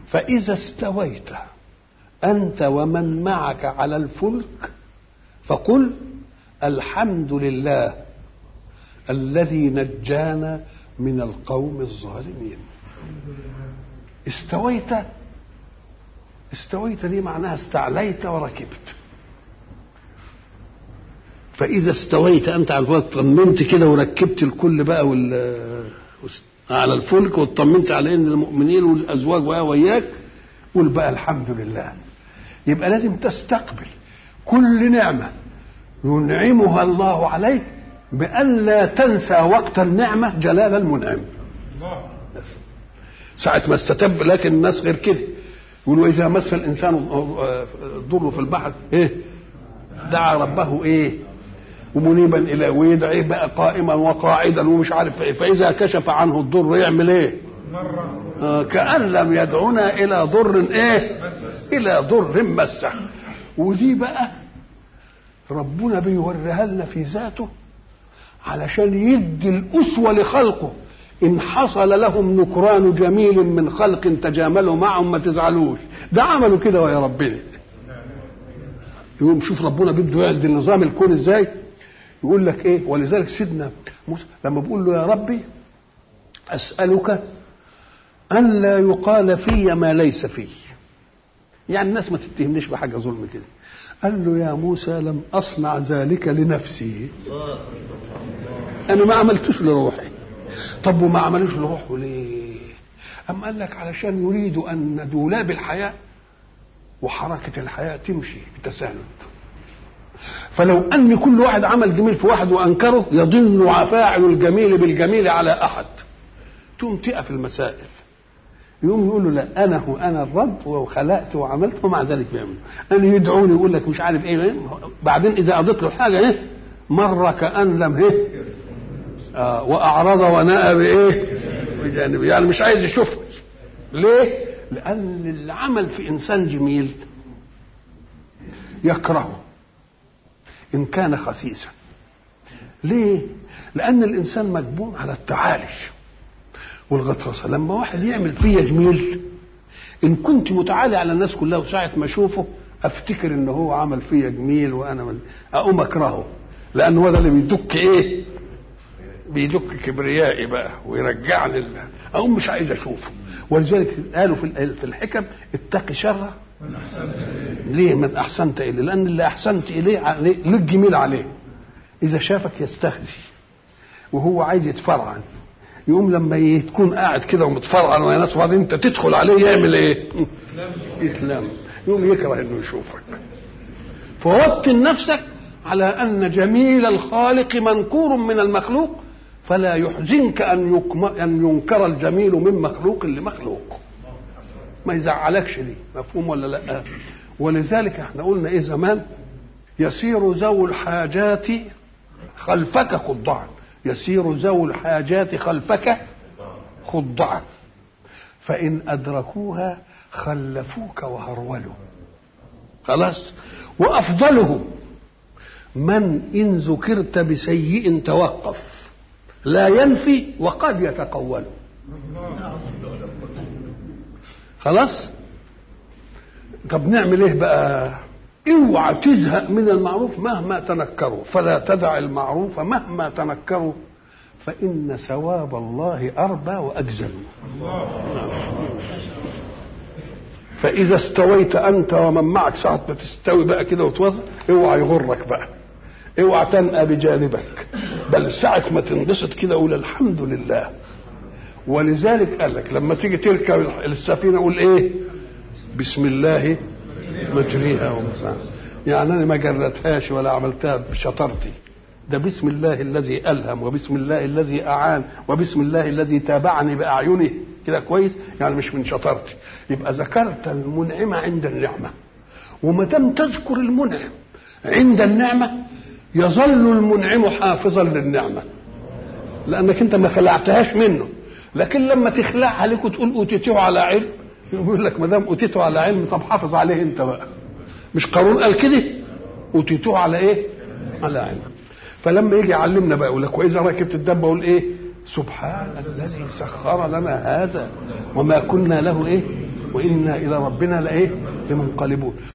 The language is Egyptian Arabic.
فإذا استويت أنت ومن معك على الفلك فقل الحمد لله الذي نجانا من القوم الظالمين استويت استويت دي معناها استعليت وركبت فإذا استويت أنت على الفلك طمنت كده وركبت الكل بقى وال على الفلك واطمنت على ان المؤمنين والازواج وياك قول بقى الحمد لله يبقى لازم تستقبل كل نعمه ينعمها الله عليك بأن لا تنسى وقت النعمة جلال المنعم ساعة ما استتب لكن الناس غير كده يقولوا إذا مس الإنسان ضر في البحر إيه دعا ربه إيه ومنيبا إلى ويدعي بقى قائما وقاعدا ومش عارف إيه فإذا كشف عنه الضر يعمل إيه آه كأن لم يدعنا إلى ضر إيه إلى ضر مسه ودي بقى ربنا بيوريها لنا في ذاته علشان يدي الأسوة لخلقه إن حصل لهم نكران جميل من خلق تجاملوا معهم ما تزعلوش ده عملوا كده ويا ربنا يقوم شوف ربنا بده يعد النظام الكون ازاي يقول لك ايه ولذلك سيدنا موسى لما بيقول له يا ربي اسالك ان لا يقال في ما ليس في يعني الناس ما تتهمنيش بحاجه ظلم كده قال له يا موسى لم اصنع ذلك لنفسي انا ما عملتوش لروحي طب وما عملوش لروحه ليه أم قال لك علشان يريدوا أن دولاب الحياة وحركة الحياة تمشي بتساند فلو أن كل واحد عمل جميل في واحد وأنكره يضن فاعل الجميل بالجميل على أحد تقوم تقف المسائل يقوم يقول له لا انا هو انا الرب وخلقت وعملت ومع ذلك بيعمل انا يدعوني يقول لك مش عارف ايه بعدين اذا اضيت له حاجه ايه مره كان لم ايه آه واعرض وناء بايه بجانبه يعني مش عايز يشوفني ليه لان العمل في انسان جميل يكرهه ان كان خسيسا ليه لان الانسان مجبور على التعالي والغطرسه لما واحد يعمل فيا جميل ان كنت متعالي على الناس كلها وساعه ما اشوفه افتكر ان هو عمل فيا جميل وانا من اقوم اكرهه لان هو ده اللي بيدك ايه بيدك كبريائي بقى ويرجعني اقوم مش عايز اشوفه ولذلك قالوا في في الحكم اتقي شره ليه من احسنت اليه لان اللي احسنت اليه لك جميل عليه اذا شافك يستهزي وهو عايز يتفرعن يقوم لما تكون قاعد كده ومتفرعن ويا ناس وبعدين انت تدخل عليه يعمل ايه؟ يتلم يقوم يكره انه يشوفك فوطن نفسك على ان جميل الخالق منكور من المخلوق فلا يحزنك ان يكم... ان ينكر الجميل من مخلوق لمخلوق ما يزعلكش دي مفهوم ولا لا ولذلك احنا قلنا ايه زمان يسير ذو الحاجات خلفك خضعا يسير ذو الحاجات خلفك خضعا فإن أدركوها خلفوك وهرولوا خلاص وأفضلهم من إن ذكرت بسيء توقف لا ينفي وقد يتقول خلاص طب نعمل ايه بقى اوعى تزهق من المعروف مهما تنكروا فلا تدع المعروف مهما تنكروا فإن ثواب الله أربى وأجزل فإذا استويت أنت ومن معك ساعة ما تستوي بقى كده وتوظف اوعى يغرك بقى اوعى تنأى بجانبك بل ساعة ما تنبسط كده قول الحمد لله ولذلك قال لك لما تيجي تركب السفينة قول ايه بسم الله مجريها ومساها يعني انا ما جرتهاش ولا عملتها بشطارتي ده بسم الله الذي الهم وبسم الله الذي اعان وبسم الله الذي تابعني باعينه كده كويس يعني مش من شطارتي يبقى ذكرت المنعم عند النعمه وما دام تذكر المنعم عند النعمه يظل المنعم حافظا للنعمه لانك انت ما خلعتهاش منه لكن لما تخلعها عليك وتقول اوتيته على علم يقول لك ما دام اوتيته على علم طب حافظ عليه انت بقى مش قارون قال كده اوتيته على ايه على علم فلما يجي يعلمنا بقى يقول لك واذا ركبت الدابه اقول ايه سبحان الذي سخر لنا هذا وما كنا له ايه وانا الى ربنا لايه لمنقلبون